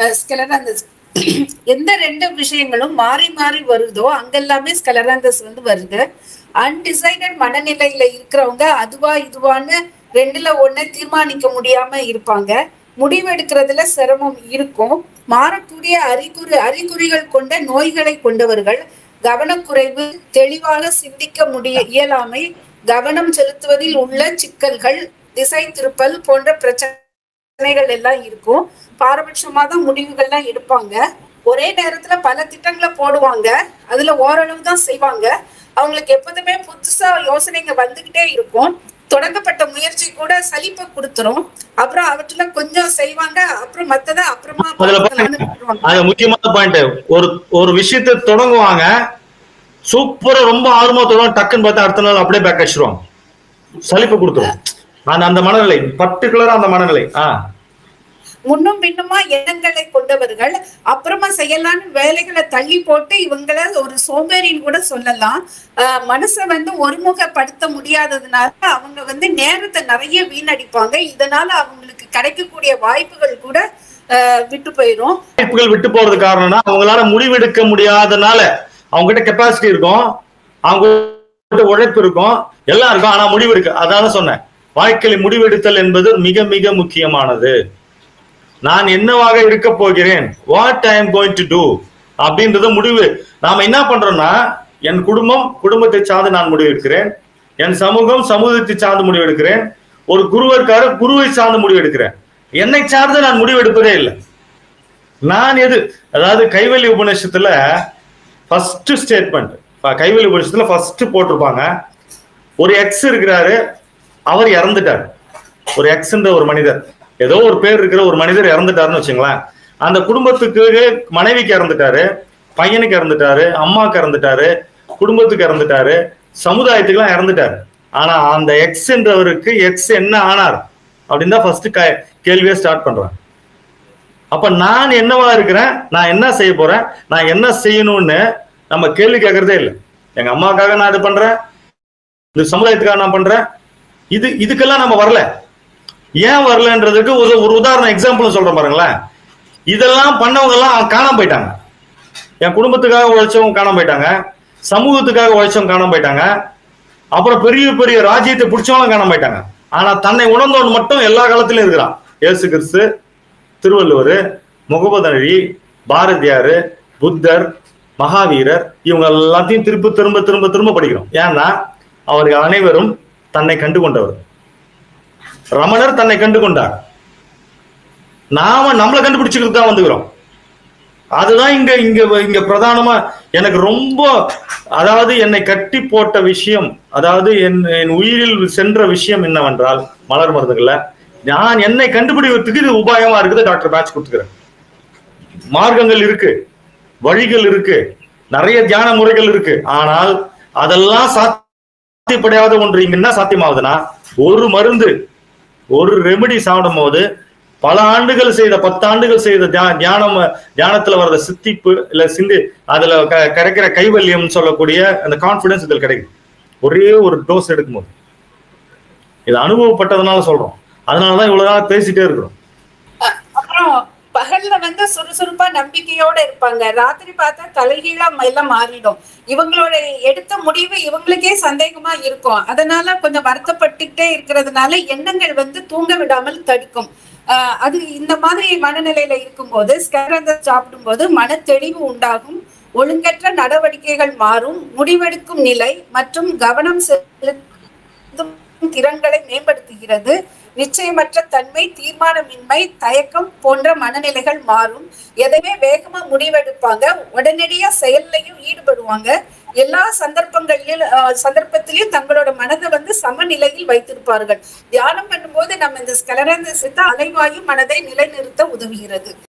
ஸ்கெலராந்தஸ் எந்த ரெண்டு விஷயங்களும் மாறி மாறி வருதோ அங்கெல்லாமே ஸ்கெலராந்தஸ் வந்து வருது அன்டிசைடட் மனநிலையில இருக்கிறவங்க அதுவா இதுவான்னு ரெண்டுல ஒண்ணு தீர்மானிக்க முடியாம இருப்பாங்க முடிவெடுக்கிறதுல சிரமம் இருக்கும் மாறக்கூடிய அறிகுறி அறிகுறிகள் கொண்ட நோய்களை கொண்டவர்கள் கவனக்குறைவு தெளிவாக சிந்திக்க முடிய இயலாமை கவனம் செலுத்துவதில் உள்ள சிக்கல்கள் திசை திருப்பல் போன்ற பிரச்சனைகள் எல்லாம் இருக்கும் பாரபட்சமா தான் முடிவுகள்லாம் எடுப்பாங்க ஒரே நேரத்துல பல திட்டங்களை போடுவாங்க அதுல ஓரளவு தான் செய்வாங்க அவங்களுக்கு எப்போதுமே புதுசா யோசனைங்க வந்துகிட்டே இருக்கும் தொடங்கப்பட்ட முயற்சி கூட சலிப்பை கொடுத்துரும் அப்புறம் அவற்றுல கொஞ்சம் செய்வாங்க அப்புறம் மத்தத அப்புறமா அதுல பார்த்துக்கலாம்னு விட்டுருவாங்க. அது முக்கியமான பாயிண்ட் ஒரு ஒரு விஷயத்தை தொடங்குவாங்க சூப்பரா ரொம்ப ஆர்வமா தொடங்க டக்குன்னு பார்த்தா அடுத்த நாள் அப்படியே பேக் அடிச்சிருவாங்க சலிப்பு கொடுத்துரும் அந்த அந்த மனநிலை பர்டிகுலரா அந்த மனநிலை ஆ முன்னும் பின்னுமா எண்ணங்களை கொண்டவர்கள் அப்புறமா செய்யலான்னு வேலைகளை தள்ளி போட்டு இவங்கள ஒரு சோம்பேறின்னு கூட சொல்லலாம் ஆஹ் மனசை வந்து ஒருமுகப்படுத்த முடியாததுனால அவங்க வந்து நேரத்தை நிறைய வீணடிப்பாங்க இதனால அவங்களுக்கு கிடைக்கக்கூடிய வாய்ப்புகள் கூட ஆஹ் விட்டு போயிரும் வாய்ப்புகள் விட்டு போறது காரணம்னா அவங்களால முடிவெடுக்க முடியாதனால அவங்க கிட்ட கெப்பாசிட்டி இருக்கும் அவங்க கிட்ட உழைப்பு இருக்கும் எல்லாம் இருக்கும் ஆனா முடிவு இருக்கு அதான் சொன்னேன் வாழ்க்கையில் முடிவெடுத்தல் என்பது மிக மிக முக்கியமானது நான் என்னவாக இருக்க போகிறேன் what I am going to do அப்படின்றத முடிவு நாம என்ன பண்றோம்னா என் குடும்பம் குடும்பத்தை சார்ந்து நான் முடிவு எடுக்கிறேன் என் சமூகம் சமூகத்தை சார்ந்து முடிவு எடுக்கிறேன் ஒரு குரு இருக்காரு குருவை சார்ந்து முடிவு எடுக்கிறேன் என்னை சார்ந்து நான் முடிவு எடுப்பதே இல்லை நான் எது அதாவது கைவல்லி உபநிஷத்துல ஃபர்ஸ்ட் ஸ்டேட்மெண்ட் கைவல்லி உபநிஷத்துல ஃபர்ஸ்ட் போட்டிருப்பாங்க ஒரு எக்ஸ் இருக்கிறாரு அவர் இறந்துட்டார் ஒரு எக்ஸ்ன்ற ஒரு மனிதர் ஏதோ ஒரு பேர் இருக்கிற ஒரு மனிதர் இறந்துட்டாருன்னு வச்சுங்களேன் அந்த குடும்பத்துக்கு மனைவிக்கு இறந்துட்டாரு பையனுக்கு இறந்துட்டாரு அம்மாவுக்கு இறந்துட்டாரு குடும்பத்துக்கு இறந்துட்டாரு சமுதாயத்துக்குலாம் இறந்துட்டாரு ஆனா அந்த எக்ஸ் என்றவருக்கு எக்ஸ் என்ன ஆனார் அப்படின்னு தான் ஃபர்ஸ்ட் கேள்வியே ஸ்டார்ட் பண்றேன் அப்ப நான் என்னவா இருக்கிறேன் நான் என்ன செய்ய போறேன் நான் என்ன செய்யணும்னு நம்ம கேள்வி கேட்கறதே இல்லை எங்க அம்மாவுக்காக நான் இது பண்றேன் இந்த சமுதாயத்துக்காக நான் பண்றேன் இது இதுக்கெல்லாம் நம்ம வரல ஏன் வரலன்றதுக்கு ஒரு ஒரு உதாரணம் எக்ஸாம்பிள் சொல்றேன் பாருங்களேன் இதெல்லாம் பண்ணவங்க எல்லாம் காணாம போயிட்டாங்க என் குடும்பத்துக்காக உழைச்சவங்க காணாம போயிட்டாங்க சமூகத்துக்காக உழைச்சவங்க காணாம போயிட்டாங்க அப்புறம் பெரிய பெரிய ராஜ்யத்தை பிடிச்சவங்க காணாம போயிட்டாங்க ஆனா தன்னை உணர்ந்தவன் மட்டும் எல்லா காலத்திலும் இருக்கிறான் இயேசு கிறிஸ்து திருவள்ளுவர் முகமது அலி பாரதியார் புத்தர் மகாவீரர் இவங்க எல்லாத்தையும் திரும்ப திரும்ப திரும்ப திரும்ப படிக்கிறோம் ஏன்னா அவர்கள் அனைவரும் தன்னை கண்டு கொண்டவர் ரமணர் தன்னை கண்டு கொண்டார் நாம நம்மளை கண்டுபிடிச்சுக்கிட்டு தான் வந்துக்கிறோம் அதுதான் இங்க இங்க இங்க பிரதானமா எனக்கு ரொம்ப அதாவது என்னை கட்டி போட்ட விஷயம் அதாவது என் என் உயிரில் சென்ற விஷயம் என்னவென்றால் மலர் மருந்துகள்ல நான் என்னை கண்டுபிடிக்கிறதுக்கு இது உபாயமா இருக்குது டாக்டர் பேட்ச் கொடுத்துக்கிறேன் மார்க்கங்கள் இருக்கு வழிகள் இருக்கு நிறைய தியான முறைகள் இருக்கு ஆனால் அதெல்லாம் சாத்தியப்படையாத ஒன்று இங்க என்ன சாத்தியமாகுதுன்னா ஒரு மருந்து ஒரு ரெமெடி சாப்பிடும் போது பல ஆண்டுகள் செய்த பத்தாண்டுகள் செய்த தியா- தியானம் தியானத்துல வர்ற சித்திப்பு இல்ல சிந்து அதுல க- கிடைக்கிற கைவல்யம் சொல்லக்கூடிய அந்த கான்பிடன்ஸ் இதில் கிடைக்கும் ஒரே ஒரு டோஸ் எடுக்கும்போது இது அனுபவப்பட்டதுனால சொல்றோம் அதனாலதான் இவ்வளவு நாள் பேசிட்டே இருக்கிறோம் அப்புறம் பகல்ல வந்து சுறுசுறுப்பா நம்பிக்கையோட இருப்பாங்க ராத்திரி பார்த்தா தலைகீழா எல்லாம் மாறிடும் இவங்களோட எடுத்த முடிவு இவங்களுக்கே சந்தேகமா இருக்கும் அதனால கொஞ்சம் வருத்தப்பட்டுக்கிட்டே இருக்கிறதுனால எண்ணங்கள் வந்து தூங்க விடாமல் தடுக்கும் ஆஹ் அது இந்த மாதிரி மனநிலையில இருக்கும்போது ஸ்கேரந்த சாப்பிடும் போது மன தெளிவு உண்டாகும் ஒழுங்கற்ற நடவடிக்கைகள் மாறும் முடிவெடுக்கும் நிலை மற்றும் கவனம் செலுத்தும் திறன்களை மேம்படுத்துகிறது நிச்சயமற்ற தன்மை தீர்மானமின்மை தயக்கம் போன்ற மனநிலைகள் மாறும் எதையுமே வேகமா முடிவெடுப்பாங்க உடனடியா செயல்லையும் ஈடுபடுவாங்க எல்லா சந்தர்ப்பங்களிலும் ஆஹ், சந்தர்ப்பத்திலையும் தங்களோட மனதை வந்து சமநிலையில் வைத்திருப்பார்கள் தியானம் பண்ணும்போது நம்ம இந்த ஸ்கலரந்த சித்த அலைவாயு மனதை நிலைநிறுத்த உதவுகிறது